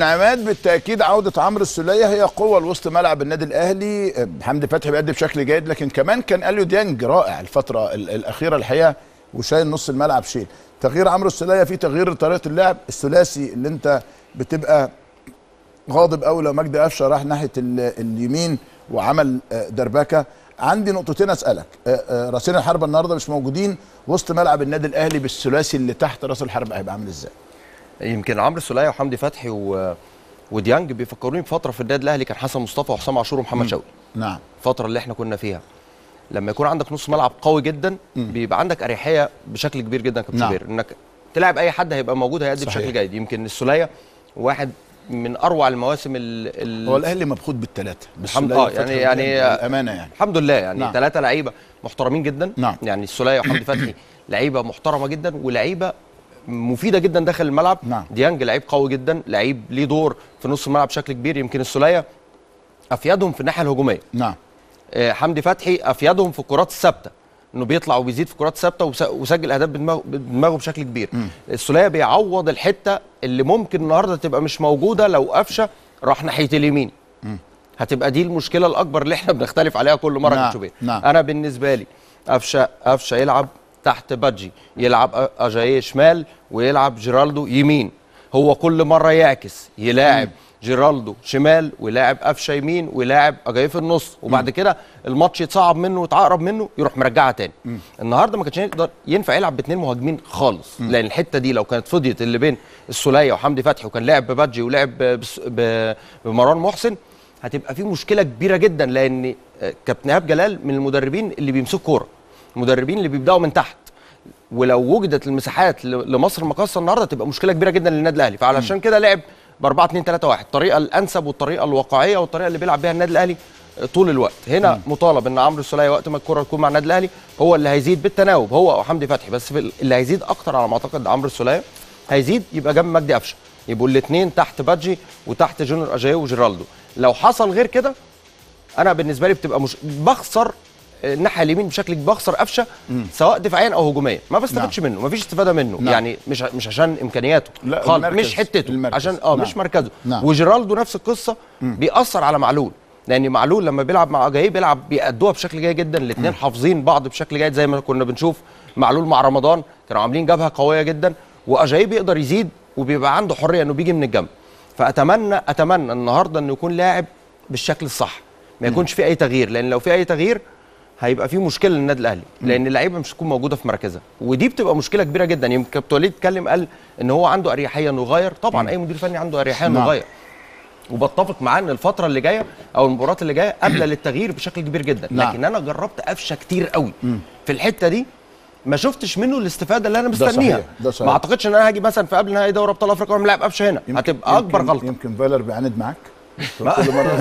من عماد بالتاكيد عوده عمرو السوليه هي قوه لوسط ملعب النادي الاهلي حمدي فتحي بيأدي بشكل جيد لكن كمان كان اليو ديانج رائع الفتره ال- الاخيره الحقيقه وشايل نص الملعب شيل تغيير عمرو السوليه في تغيير طريقه اللعب الثلاثي اللي انت بتبقى غاضب قوي لو مجدي قفشه راح ناحيه ال- اليمين وعمل آه، دربكه عندي نقطتين اسالك آه، آه، راسين الحربه النهارده مش موجودين وسط ملعب النادي الاهلي بالثلاثي اللي تحت راس الحربه هيبقى عامل ازاي يمكن عمرو السوليه وحمدي فتحي و... وديانج بيفكروني بفتره في النادي الاهلي كان حسن مصطفى وحسام عاشور ومحمد شوقي نعم الفتره اللي احنا كنا فيها لما يكون عندك نص ملعب قوي جدا بيبقى عندك اريحيه بشكل كبير جدا كابتن نعم. شوبير انك تلعب اي حد هيبقى موجود هيأدي صحيح. بشكل جيد يمكن السوليه واحد من اروع المواسم ال... ال... هو الاهلي مبخوت بالثلاثه الحمد- آه، يعني- يعني- الامانه يعني الحمد لله يعني نعم. ثلاثه لعيبه محترمين جدا نعم. يعني السوليه وحمدي فتحي لعيبه محترمه جدا ولعيبه مفيده جدا داخل الملعب نعم. ديانج لعيب قوي جدا لعيب ليه دور في نص الملعب بشكل كبير يمكن السوليه افيدهم في الناحيه الهجوميه نعم آه، حمدي فتحي افيدهم في الكرات الثابته انه بيطلع وبيزيد في الكرات الثابته وس- وسجل اهداف بدماغه بدماغه بشكل كبير السوليه بيعوض الحته اللي ممكن النهارده تبقى مش موجوده لو قفشه راح ناحيه اليمين هتبقى دي المشكله الاكبر اللي احنا بنختلف عليها كل مره نعم، كابتن شوبير نعم. انا بالنسبه لي قفشه قفشه يلعب تحت بادجي يلعب أ- اجاييه شمال ويلعب جيرالدو يمين هو كل مره يعكس يلاعب جيرالدو شمال ويلاعب قفشه يمين ويلاعب اجاييه في النص وبعد كده الماتش يتصعب منه ويتعقرب منه يروح مرجعها تاني النهارده ما كانش يقدر ينفع يلعب باثنين مهاجمين خالص لان الحته دي لو كانت فضيت اللي بين السوليه وحمدي فتحي وكان لعب ببادجي ولعب بس- ب- بمروان محسن هتبقى في مشكله كبيره جدا لان آه، كابتن ايهاب جلال من المدربين اللي بيمسكوا كوره المدربين اللي بيبداوا من تحت ولو وجدت المساحات ل- لمصر المقاصه النهارده تبقى مشكله كبيره جدا للنادي الاهلي فعلشان كده لعب ب 4 2 3 1 الطريقه الانسب والطريقه الواقعيه والطريقه اللي بيلعب بيها النادي الاهلي آه، طول الوقت هنا مطالب ان عمرو السوليه وقت ما الكره تكون مع النادي الاهلي هو اللي هيزيد بالتناوب هو او حمدي فتحي بس في ال- اللي هيزيد اكتر على ما اعتقد عمرو السوليه هيزيد يبقى جنب مجدي قفشه يبقوا الاثنين تحت بادجي وتحت جونيور اجاي وجيرالدو لو حصل غير كده انا بالنسبه لي بتبقى مش بخسر الناحيه اليمين بشكل كبير بخسر قفشه سواء دفاعيا او هجوميا ما بستفادش منه ما فيش استفاده منه نعم. يعني مش مش عشان امكانياته لا، خالص المركز- مش حتته المركز. عشان اه نعم. مش مركزه نعم. وجيرالدو نفس القصه بيأثر على معلول لان معلول لما بيلعب مع جاي بيلعب بيأدوها بشكل جيد جدا الاثنين حافظين بعض بشكل جيد زي ما كنا بنشوف معلول مع رمضان كانوا عاملين جبهه قويه جدا واجاي بيقدر يزيد وبيبقى عنده حريه انه بيجي من الجنب فاتمنى اتمنى النهارده انه يكون لاعب بالشكل الصح ما يكونش في اي تغيير لان لو في اي تغيير هيبقى في مشكله للنادي الاهلي لان اللعيبه مش هتكون موجوده في مركزها ودي بتبقى مشكله كبيره جدا يمكن كابتن وليد اتكلم قال ان هو عنده اريحيه انه يغير طبعا اي مدير فني عنده اريحيه انه نعم. يغير وبتفق معاه ان الفتره اللي جايه او المباريات اللي جايه قابله للتغيير بشكل كبير جدا نعم. لكن انا جربت قفشه كتير قوي في الحته دي ما شفتش منه الاستفاده اللي انا مستنيها صحيح، ده صحيح. ما اعتقدش ان انا هاجي مثلا في قبل نهائي دوري ابطال افريقيا واعمل لاعب قفشه هنا هتبقى اكبر يمكن- غلطه يمكن فايلر بيعاند معاك كل مره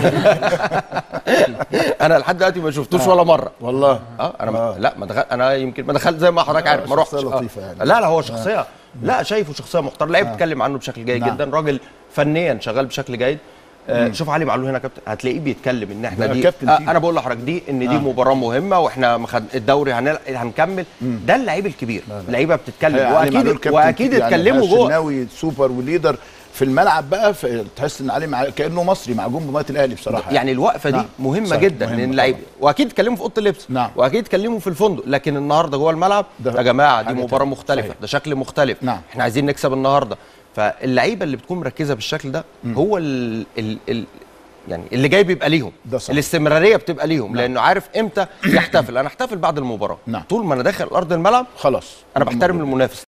انا لحد دلوقتي ما شفتوش ولا مره والله اه انا ما لا ما دخل انا يمكن ما دخلت زي ما حضرتك لا، عارف ما شخصية رحتش آه. لطيفة يعني. لا لا هو شخصيه لا شايفه شخصيه محترمه لعيب بيتكلم عنه بشكل جيد نعم. جدا راجل فنيا شغال بشكل جيد آه شوف علي معلول هنا كابتن هتلاقيه بيتكلم ان احنا ده دي كابتن آه تيم. انا بقول لحضرتك دي ان دي آه. مباراه مهمه واحنا مخد... الدوري هنل... هنكمل ده اللعيب الكبير لعيبه بتتكلم يعني معلول واكيد كابتن واكيد يعني اتكلموا جوه الشناوي سوبر وليدر في الملعب بقى في تحس ان علي مع... كانه مصري معجون بميه الاهلي بصراحه يعني الوقفه دي نعم. مهمه صحيح، جدا مهمة لان اللعيبه طبعاً. واكيد اتكلموا في اوضه اللبس نعم. واكيد اتكلموا في الفندق لكن النهارده جوه الملعب ده يا جماعه دي حاجة مباراه تانية. مختلفه صحيح. ده شكل مختلف نعم. احنا عايزين نكسب النهارده فاللعيبه اللي بتكون مركزه بالشكل ده هو ال ال ال يعني اللي جاي بيبقى ليهم ده صح. الاستمراريه بتبقى ليهم لانه عارف امتى يحتفل انا احتفل بعد المباراه نعم. طول ما انا داخل ارض الملعب خلاص انا بحترم المنافس